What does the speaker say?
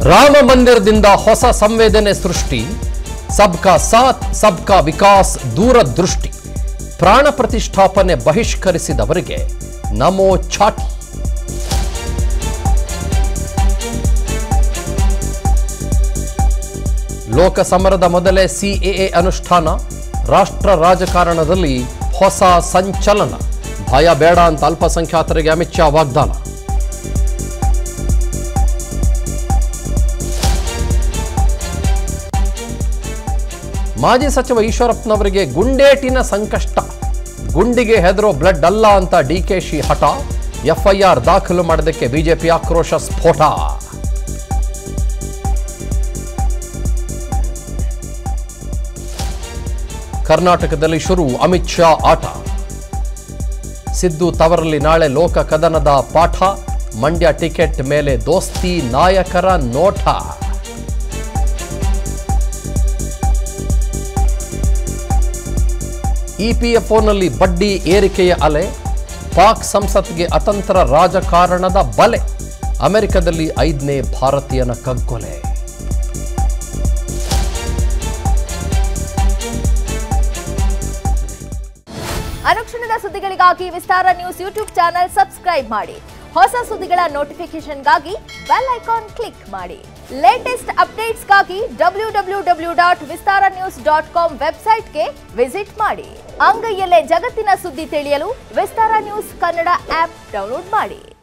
ರಾಮ ಮಂದಿರದಿಂದ ಹೊಸ ಸಂವೇದನೆ ಸೃಷ್ಟಿ ಸಬ್ಕಾ ಸಾಥ್ ಸಬ್ಕಾ ವಿಕಾಸ್ ದೂರದೃಷ್ಟಿ ಪ್ರಾಣ ಪ್ರತಿಷ್ಠಾಪನೆ ಬಹಿಷ್ಕರಿಸಿದವರಿಗೆ ನಮೋ ಛಾಟಿ ಲೋಕಸಮರದ ಮೊದಲೇ ಸಿಎಎ ಅನುಷ್ಠಾನ ರಾಷ್ಟ್ರ ರಾಜಕಾರಣದಲ್ಲಿ ಹೊಸ ಸಂಚಲನ ಭಯ ಬೇಡ ಅಂತ ಅಲ್ಪಸಂಖ್ಯಾತರಿಗೆ ಅಮಿತ್ ಶಾ ವಾಗ್ದಾನ ಮಾಜಿ ಸಚಿವ ಈಶ್ವರಪ್ಪನವರಿಗೆ ಗುಂಡೇಟಿನ ಸಂಕಷ್ಟ ಗುಂಡಿಗೆ ಹೆದರೋ ಬ್ಲಡ್ ಅಲ್ಲ ಅಂತ ಡಿಕೆಶಿ ಹಠ ಎಫ್ಐಆರ್ ದಾಖಲು ಮಾಡೋದಕ್ಕೆ ಬಿಜೆಪಿ ಆಕ್ರೋಶ ಸ್ಫೋಟ ಕರ್ನಾಟಕದಲ್ಲಿ ಶುರು ಅಮಿತ್ ಶಾ ಆಟ ಸಿದ್ದು ತವರಲ್ಲಿ ನಾಳೆ ಲೋಕ ಕದನದ ಪಾಠ ಮಂಡ್ಯ ಟಿಕೆಟ್ ಮೇಲೆ ದೋಸ್ತಿ ನಾಯಕರ ನೋಟ ಇಪಿಎಫ್ಒನಲ್ಲಿ ಬಡ್ಡಿ ಏರಿಕೆಯ ಅಲೆ ಪಾಕ್ ಸಂಸತ್ಗೆ ಅತಂತ್ರ ರಾಜಕಾರಣದ ಬಲೆ ಅಮೆರಿಕದಲ್ಲಿ ಐದನೇ ಭಾರತೀಯನ ಕಗ್ಗೊಲೆ ಅನುಕ್ಷಣದ ಸುದ್ದಿಗಳಿಗಾಗಿ Vistara news YouTube channel subscribe ಮಾಡಿ ಹೊಸ ಸುದ್ದಿಗಳ ನೋಟಿಫಿಕೇಶನ್ಗಾಗಿ ಬೆಲ್ ಐಕಾನ್ ಕ್ಲಿಕ್ ಮಾಡಿ ಲೇಟೆಸ್ಟ್ ಅಪ್ಡೇಟ್ಸ್ಗಾಗಿ W W W dot Vistara news dot com ವೆಬ್ಸೈಟ್ಗೆ ವಿಸಿಟ್ ಮಾಡಿ ಅಂಗೈಯಲ್ಲೇ ಜಗತ್ತಿನ ಸುದ್ದಿ ತಿಳಿಯಲು Vistara news Kannada app download ಮಾಡಿ